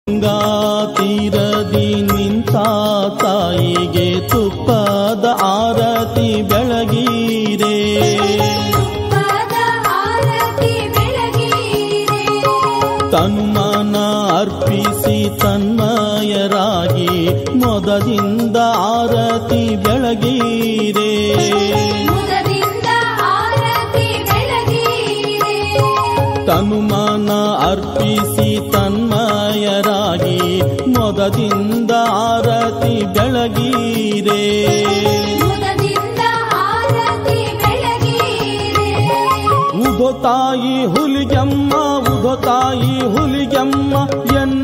ಗಂಗಾ ತೀರದಿ ನಿಂತ ತಾಯಿಗೆ ತುಪ್ಪದ ಆರತಿ ಬೆಳಗೀರೆ ತುಪ್ಪದ ಆರತಿ ಬೆಳಗೀರೆ ತನ್ಮನ ಅರ್ಪಿಸಿ ತನ್ಮಯರಾಗಿ ಮೊದದಿಂದ ಆರತಿ ಬೆಳಗೀರೆ ಮುದದಿಂದ ಆರತಿ ಬೆಳಗೀರೆ ತನುಮನ ಅರ್ಪಿಸಿ ತನ್ಮಯರಾಗಿ ಮೊದದಿಂದ ಆರತಿ ಬೆಳಗೀರೆ ಮುದದಿಂದ ಆರತಿ ಬೆಳಗೀರೆ ಉಧೋ ತಾಯಿ ಹುಲಿಗೆಮ್ಮ ಉಧೋ ತಾಯಿ ಹುಲಿಗೆಮ್ಮ ಎನ್ನ